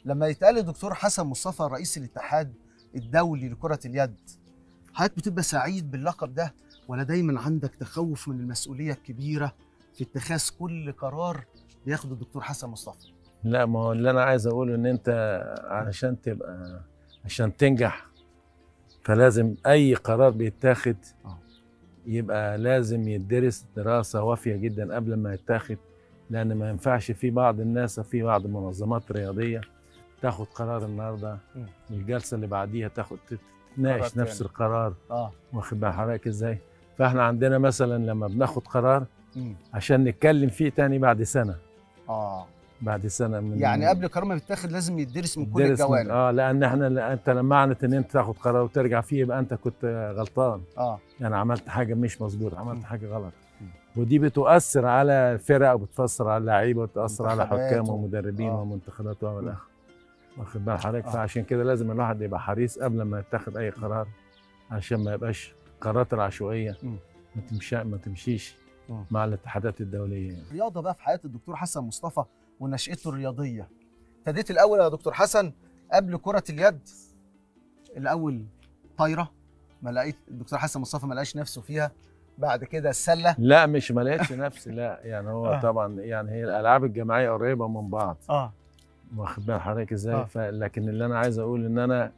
لما يتقال الدكتور حسن مصطفى رئيس الاتحاد الدولي لكرة اليد حضرتك بتبقى سعيد باللقب ده ولا دايما عندك تخوف من المسؤولية الكبيرة في اتخاذ كل قرار بياخده الدكتور حسن مصطفى لا ما هو اللي انا عايز اقوله ان انت علشان تبقى عشان تنجح فلازم اي قرار بيتاخد آه. يبقى لازم يدرس دراسه وافيه جدا قبل ما يتاخد لان ما ينفعش في بعض الناس في بعض المنظمات الرياضيه تاخد قرار النهارده مم. والجلسه اللي بعديها تاخد قرار تناقش نفس تاني. القرار اه واخد بال حضرتك ازاي فاحنا عندنا مثلا لما بناخد قرار مم. عشان نتكلم فيه تاني بعد سنه اه بعد سنه من يعني قبل القرار ما بيتاخد لازم يدرس من كل درس من- الجوانب اه لان احنا لا- انت لما معنى ان انت تاخد قرار وترجع فيه يبقى انت كنت غلطان اه يعني عملت حاجه مش مظبوطه عملت مم. حاجه غلط مم. ودي بتؤثر على الفرق وبتأثر على اللعيبه وبتأثر على منتخبات حكام و- ومدربين آه. ومنتخبات ومن مم. الاخر واخد بال حضرتك آه. فعشان كده لازم الواحد يبقى حريص قبل ما يتخذ اي قرار عشان ما يبقاش قرارات العشوائيه مم. ما تمشي ما تمشيش مم. مع الاتحادات الدوليه يعني. الرياضه بقى في حياه الدكتور حسن مصطفى ونشأته الرياضيه ابتديت الاول يا دكتور حسن قبل كره اليد الاول طايره ما لقيت الدكتور حسن مصطفى ما لقاش نفسه فيها بعد كده السله لا مش ما لقيتش نفسي لا يعني هو آه. طبعا يعني هي الالعاب الجماعيه قريبه من بعض اه واخد بال حضرتك ازاي آه. ف... لكن اللي انا عايز اقول ان انا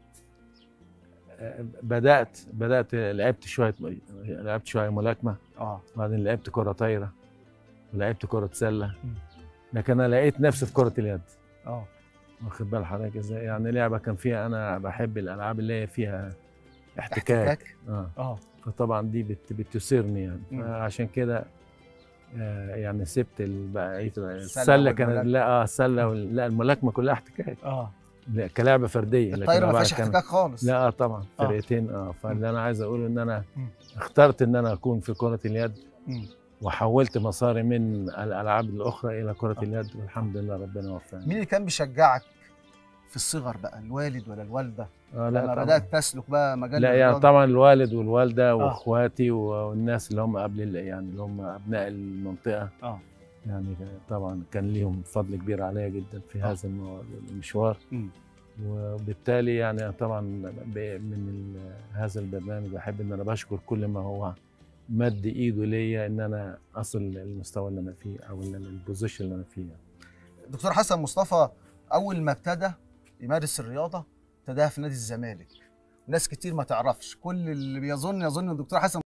آه، بدات بدات لعبت شويه لعبت شويه ملاكمه اه وبعدين لعبت كره طايره ولعبت كره سله مم. لكن انا لقيت نفسي في كره اليد اه واخد بال حضرتك ازاي يعني لعبه كان فيها انا بحب الالعاب اللي هي فيها احتكاك, احتكاك اه اه فطبعا دي بت... بتثيرني يعني مم. فعشان كده آه يعني سبت ال- بقية السلة السله كانت والملاكمة. لا اه السله وال- لا الملاكمه كلها احتكاك اه لا كلعبه فرديه لكن الطايره ما بقى فيهاش كان- احتكاك خالص لا آه طبعا آه. فرقتين اه فاللي انا عايز اقوله ان انا مم. اخترت ان انا اكون في كره اليد مم. وحولت مساري من الالعاب الاخرى الى كره آه. اليد والحمد لله ربنا وفقني مين اللي كان بيشجعك في الصغر بقى الوالد ولا الوالده آه لما لا طبعا بدات تسلك بقى مجال لا يعني الرياضة؟ طبعا الوالد والوالده واخواتي والناس اللي هم قبل ال- يعني اللي هم ابناء المنطقه اه يعني طبعا كان ليهم فضل كبير عليا جدا في آه. هذا المو- المشوار مم. وبالتالي يعني طبعا ب- من ال- هذا البرنامج بحب ان انا بشكر كل ما هو مد ايده ليا ان انا اصل للمستوى اللي انا فيه او ال- البوزيشن اللي انا فيه دكتور حسن مصطفى اول ما ابتدى يمارس الرياضه ابتداها في نادي الزمالك ناس كتير ما تعرفش كل اللي بيظن يظن ان الدكتور حسن